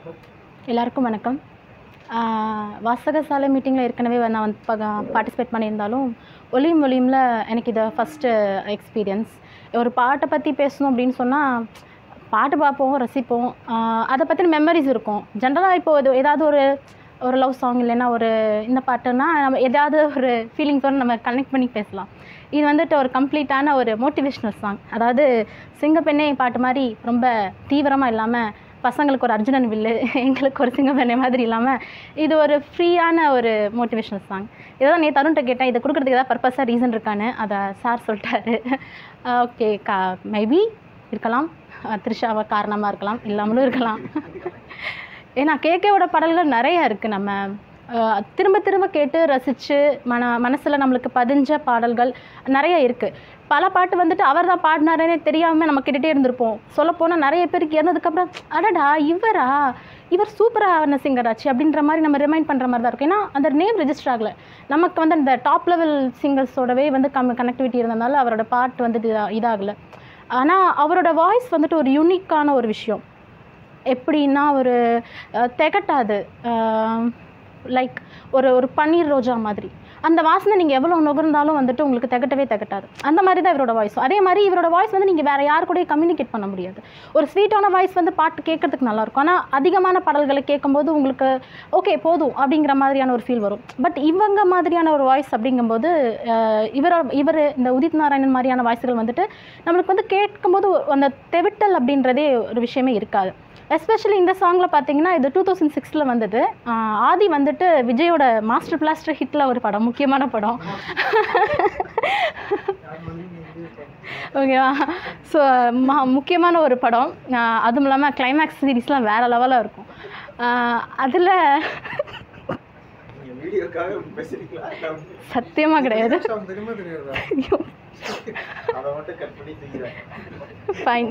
எல்லாருக்கும் வணக்கம் ஆஹ் வாசகசாலை மீட்டிங்கில் ஏற்கனவே நான் வந்து பார்ட்டிசிபேட் பண்ணியிருந்தாலும் ஒளியும் ஒளியுமில் எனக்கு இது ஃபஸ்ட்டு எக்ஸ்பீரியன்ஸ் ஒரு பாட்டை பற்றி பேசணும் அப்படின்னு சொன்னால் பாட்டு பார்ப்போம் ரசிப்போம் ஆஹ் அதை பற்றின மெமரிஸ் இருக்கும் ஜென்ரலாக இப்போ இது ஏதாவது ஒரு ஒரு லவ் சாங் இல்லைன்னா ஒரு இந்த பாட்டுன்னா நம்ம ஏதாவது ஒரு ஃபீலிங்ஸோடு நம்ம கனெக்ட் பண்ணி பேசலாம் இது வந்துட்டு ஒரு கம்ப்ளீட்டான ஒரு மோட்டிவேஷ்னல் சாங் அதாவது சிங்கப்பெண்ணே பாட்டு மாதிரி ரொம்ப தீவிரமாக இல்லாமல் பசங்களுக்கு ஒரு அர்ஜுனன் வில்லு எங்களுக்கு ஒரு சிங்கப்பெண்ணை மாதிரி இல்லாமல் இது ஒரு ஃப்ரீயான ஒரு மோட்டிவேஷ்னல் சாங் இதான் நீ தருண்கிட்ட கேட்டேன் இதை கொடுக்குறதுக்கு ஏதாவது பர்பஸாக ரீசன் இருக்கான்னு அதை சார் சொல்லிட்டாரு ஓகே கா மேபி இருக்கலாம் அஹ் த்ரிஷாவை காரணமாக இருக்கலாம் இல்லாமலும் இருக்கலாம் ஏன்னா கேகேவோட பாடல்கள் நிறைய இருக்குது நம்ம அஹ், திரும்ப திரும்ப கேட்டு ரசித்து மன மனசில் நம்மளுக்கு பதிஞ்ச பாடல்கள் நிறைய இருக்குது பல பாட்டு வந்துட்டு அவர் தான் பாடினாருன்னே தெரியாமல் நம்ம கேட்டுகிட்டே இருந்திருப்போம் சொல்லப்போனால் நிறைய பேருக்கு இறந்ததுக்கப்புறம் அடடா இவரா இவர் சூப்பரான சிங்கர் ஆச்சு அப்படின்ற மாதிரி நம்ம ரிமைண்ட் பண்ணுற மாதிரி தான் இருக்கும் ஏன்னா அந்த நேம் ரெஜிஸ்டர் ஆகலை நமக்கு வந்து அந்த டாப் லெவல் சிங்கர்ஸோடவே வந்து கம் கனெக்டிவிட்டி இருந்ததுனால அவரோட பாட்டு வந்துட்டு இதா- இதாகலை ஆனால் அவரோட வாய்ஸ் வந்துட்டு ஒரு யூனிக்கான ஒரு விஷயம் எப்படின்னா ஒரு அஹ், திகட்டாது லைக் ஒரு ஒரு பன்னீர் ரோஜா மாதிரி அந்த வாசனை நீங்கள் எவ்வளோ நுகர்ந்தாலும் வந்துட்டு உங்களுக்கு திகட்டவே திகட்டாது அந்த மாதிரி தான் இவரோட வாய்ஸ் அதே மாதிரி இவரோட வாய்ஸ் வந்து நீங்கள் வேறு யார் கூடயும் கம்யூனிகேட் பண்ண முடியாது ஒரு ஸ்வீட்டான வாய்ஸ் வந்து பாட்டு கேட்கறதுக்கு நல்லாயிருக்கும் ஆனால் அதிகமான பாடல்களை கேட்கும்போது உங்களுக்கு ஓகே போதும் அப்படிங்கிற மாதிரியான ஒரு ஃபீல் வரும் பட் இவங்க மாதிரியான ஒரு வாய்ஸ் அப்படிங்கும்போது அஹ், இவரோ இவர் இந்த உதித் நாராயணன் மாதிரியான வாய்ஸ்கள் வந்துட்டு நம்மளுக்கு வந்து கேட்கும்போது அந்த தெவிட்டல் அப்படின்றதே ஒரு விஷயமே இருக்காது எஸ்பெஷலி இந்த சாங்கில் பார்த்தீங்கன்னா இது டூ தௌசண்ட் சிக்ஸில் வந்தது ஆஹ் ஆதி வந்துட்டு விஜயோட மாஸ்டர் பிளாஸ்டர் ஹிட்டில் ஒரு படம் முக்கியமான படம் ஓகேவா ஸோ முக்கியமான ஒரு படம் ஆஹ் அதுவும் இல்லாமல் கிளைமேக்ஸ் சீரீஸ்லாம் வேறு லெவலில் இருக்கும் அதில் நீங்க வீடியோக்காக பேசுறீங்களா சத்தியமாக கிடையாது தெரியுமா தெரியாதா அதை மட்டும் கட் பண்ணி தூக்கிறேன் ஃபைன்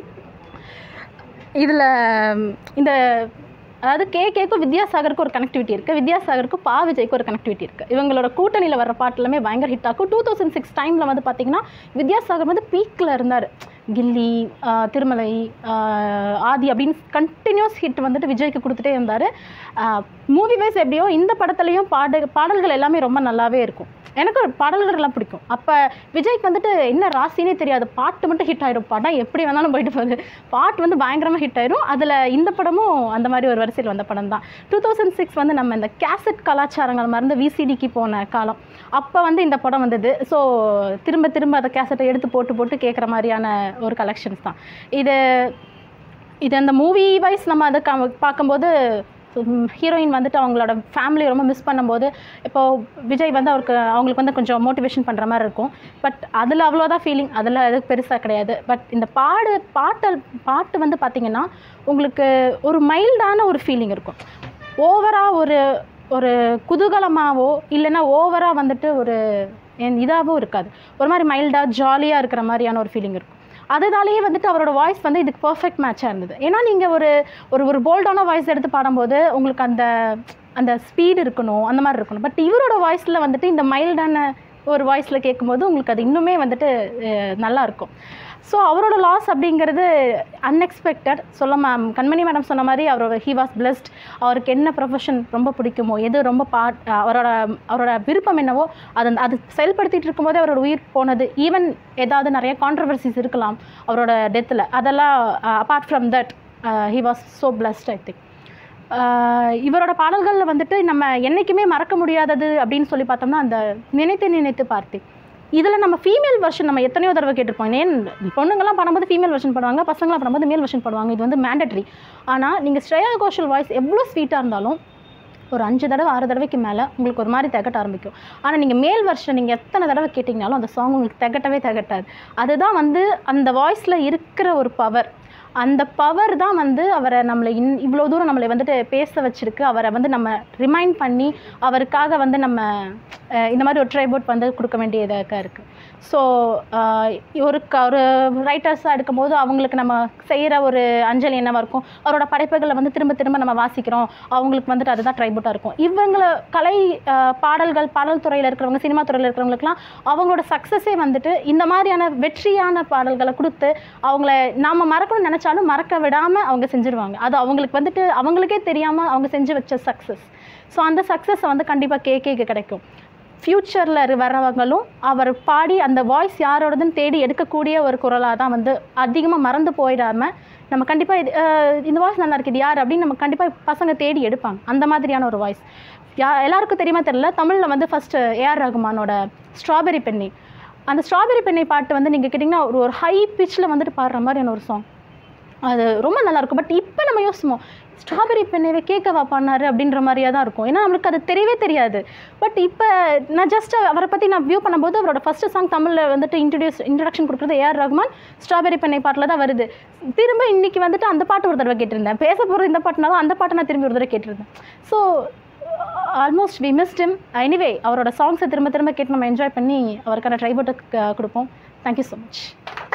இதில் இந்த அதாவது கே கேக்கும் வித்யாசாகருக்கு ஒரு கனெக்டிவிட்டி இருக்குது வித்யாசாகருக்கும் பா விஜய்க்கு ஒரு கனெக்டிவிட்டி இருக்குது இவங்களோட கூட்டணியில் வர பாட்டு எல்லாமே பயங்கர ஹிட் ஆகும் டூ தௌசண்ட் சிக்ஸ் டைமில் வந்து பார்த்தீங்கன்னா வித்யாசாகர் வந்து பீக்கில் இருந்தார் கில்லி ஆஹ் திருமலை ஆஹ் ஆதி அப்படின்னு கண்டினியூஸ் ஹிட் வந்துட்டு விஜய்க்கு கொடுத்துட்டே இருந்தார் மூவி வைஸ் எப்படியோ இந்த படத்துலையும் பாடு பாடல்கள் எல்லாமே ரொம்ப நல்லாவே இருக்கும் எனக்கு பாடல்கள்லாம் பிடிக்கும் அப்போ விஜய்க்கு வந்துட்டு என்ன ராசினே தெரியாது பாட்டு மட்டும் ஹிட் ஆயிடும் படம் எப்படி வேணாலும் போயிட்டு போகுது பாட்டு வந்து பயங்கரமாக ஹிட் ஆயிடும் அதில் இந்த படமும் அந்த மாதிரி ஒரு வரிசையில் வந்த படம் தான் டூ தௌசண்ட் சிக்ஸ் வந்து நம்ம இந்த கேசட் கலாச்சாரங்கள் மறந்து விசிடிக்கு போன காலம் அப்போ வந்து இந்த படம் வந்தது ஸோ திரும்ப திரும்ப அந்த கேசட்டை எடுத்து போட்டு போட்டு கேட்குற மாதிரியான ஒரு கலெக்ஷன்ஸ் தான் இது இது அந்த மூவி வைஸ் நம்ம அதை க பார்க்கும்போது ஹீரோயின் வந்துட்டு அவங்களோட ஃபேமிலியை ரொம்ப மிஸ் பண்ணும்போது இப்போது விஜய் வந்து அவருக்கு அவங்களுக்கு வந்து கொஞ்சம் மோட்டிவேஷன் பண்ணுற மாதிரி இருக்கும் பட் அதில் அவ்வளோதான் ஃபீலிங் அதில் எதுவும் பெருசாக கிடையாது பட் இந்த பாடு பாட்டல் பாட்டு வந்து பார்த்திங்கன்னா உங்களுக்கு ஒரு மைல்டான ஒரு ஃபீலிங் இருக்கும் ஓவராக ஒரு ஒரு குதூகலமாகவோ இல்லைன்னா ஓவராக வந்துட்டு ஒரு இதாகவும் இருக்காது ஒரு மாதிரி மைல்டாக ஜாலியாக இருக்கிற மாதிரியான ஒரு ஃபீலிங் இருக்கும் அதனாலேயே வந்துட்டு அவரோட வாய்ஸ் வந்து இதுக்கு பர்ஃபெக்ட் மேட்சாக இருந்தது ஏன்னா நீங்கள் ஒரு ஒரு ஒரு போல்டான வாய்ஸ் எடுத்து பாடும்போது உங்களுக்கு அந்த அந்த ஸ்பீடு இருக்கணும் அந்த மாதிரி இருக்கணும் பட் இவரோட வாய்ஸில் வந்துட்டு இந்த மைல்டான ஒரு வாய்ஸில் கேட்கும்போது உங்களுக்கு அது இன்னுமே வந்துட்டு அஹ், நல்லா இருக்கும் ஸோ அவரோட லாஸ் அப்படிங்கிறது அன்எக்ஸ்பெக்டட் சொல்ல மேம் கண்மணி மேடம் சொன்ன மாதிரி அவரோட ஹி வாஸ் பிளஸ்ட் அவருக்கு என்ன ப்ரொஃபஷன் ரொம்ப பிடிக்குமோ எது ரொம்ப பாட் அவரோட அவரோட விருப்பம் என்னவோ அது அது செயல்படுத்திட்டு இருக்கும்போதே அவரோட உயிர் போனது ஈவன் ஏதாவது நிறைய கான்ட்ரவர்சிஸ் இருக்கலாம் அவரோட டெத்தில் அதெல்லாம் apart from that he was so blessed I think இவரோட பாடல்களில் வந்துட்டு நம்ம என்றைக்குமே மறக்க முடியாதது அப்படின்னு சொல்லி பார்த்தோம்னா அந்த நினைத்து நினைத்து பார்த்தேன் இதில் நம்ம ஃபீமேல் வெர்ஷன் நம்ம எத்தனையோ தடவை கேட்டிருப்போம் ஏன் பொண்ணுங்கள்லாம் பண்ணும்போது ஃபீமேல் வெர்ஷன் பண்ணுவாங்க பசங்களாம் பண்ணும்போது மேல் வெர்ஷன் பண்ணுவாங்க இது வந்து மேண்டட்ரி ஆனால் நீங்கள் ஸ்ரேயா கோஷல் வாய்ஸ் எவ்வளோ ஸ்வீட்டாக இருந்தாலும் ஒரு அஞ்சு தடவை ஆறு தடவைக்கு மேலே உங்களுக்கு ஒரு மாதிரி திகட்ட ஆரம்பிக்கும் ஆனால் நீங்கள் மேல் வருஷம் நீங்கள் எத்தனை தடவை கேட்டிங்கனாலும் அந்த சாங் உங்களுக்கு திகட்டவே திகட்டாது அதுதான் வந்து அந்த வாய்ஸில் இருக்கிற ஒரு பவர் அந்த பவர் தான் வந்து அவரை நம்மளை இன் இவ்வளோ தூரம் நம்மளை வந்துட்டு பேச வச்சிருக்கு அவரை வந்து நம்ம ரிமைண்ட் பண்ணி அவருக்காக வந்து நம்ம அஹ் இந்த மாதிரி ஒரு ட்ரைபோட் வந்து கொடுக்க வேண்டியதாக இருக்குது ஸோ ஒரு க ஒரு ரைட்டர்ஸாக எடுக்கும்போது அவங்களுக்கு நம்ம செய்கிற ஒரு அஞ்சலி என்னவா இருக்கும் அவரோட படைப்புகளை வந்து திரும்ப திரும்ப நம்ம வாசிக்கிறோம் அவங்களுக்கு வந்துட்டு அதுதான் ட்ரைபோட்டாக இருக்கும் இவங்கள கலை அஹ், பாடல்கள் பாடல் துறையில் இருக்கிறவங்க சினிமா துறையில் இருக்கிறவங்களுக்குலாம் அவங்களோட சக்ஸஸே வந்துட்டு இந்த மாதிரியான வெற்றியான பாடல்களை கொடுத்து அவங்கள நாம் மறக்கணும்னு நினச்சாலும் மறக்க விடாமல் அவங்க செஞ்சுருவாங்க அது அவங்களுக்கு வந்துட்டு அவங்களுக்கே தெரியாமல் அவங்க செஞ்சு வச்ச சக்ஸஸ் ஸோ அந்த சக்ஸஸை வந்து கண்டிப்பாக கேகேக்கு கிடைக்கும் ஃப்யூச்சரில் வர்றவங்களும் அவர் பாடி அந்த வாய்ஸ் யாரோடதுன்னு தேடி எடுக்கக்கூடிய ஒரு குரலாக தான் வந்து அதிகமாக மறந்து போயிடாம நம்ம கண்டிப்பாக இது அஹ் இந்த வாய்ஸ் நல்லா இருக்குது இது யார் அப்படின்னு நம்ம கண்டிப்பாக பசங்க தேடி எடுப்பாங்க அந்த மாதிரியான ஒரு வாய்ஸ் யா எல்லாருக்கும் தெரியுமா தெரியல தமிழில் வந்து ஃபஸ்ட்டு ஏஆர் ரகுமானோட ஸ்ட்ராபெரி பெண்ணி அந்த ஸ்ட்ராபெரி பெண்ணை பாட்டு வந்து நீங்கள் கேட்டிங்கன்னா ஒரு ஒரு ஹை பிச்சில் வந்துட்டு பாடுற மாதிரியான ஒரு சாங் அது ரொம்ப நல்லா இருக்கும் பட் இப்போ நம்ம யோசிப்போம் ஸ்ட்ராபெரி பெண்ணைவே கேட்கவா பண்ணாரு அப்படின்ற மாதிரியா தான் இருக்கும் ஏன்னா நம்மளுக்கு அது தெரியவே தெரியாது பட் இப்போ நான் ஜஸ்ட் அவரை பற்றி நான் வியூ பண்ணும்போது அவரோட ஃபர்ஸ்ட் சாங் தமிழில் வந்துட்டு இன்ட்ரடியூஸ் இன்ட்ரடக்ஷன் கொடுக்குறது ஏஆர் ரகுமான் ஸ்ட்ராபெரி பெண்ணை பாட்டில் தான் வருது திரும்ப இன்னைக்கு வந்துட்டு அந்த பாட்டு ஒரு தடவை கேட்டிருந்தேன் பேச போகிறது இந்த பாட்டுனாலும் அந்த பாட்டை நான் திரும்பி ஒரு தடவை கேட்டிருந்தேன் so almost we missed him anyway அவரோட சாங்ஸை திரும்ப திரும்ப கேட்டு நம்ம என்ஜாய் பண்ணி அவருக்கான ட்ரைபோட்டை கொடுப்போம் தேங்க்யூ ஸோ மச்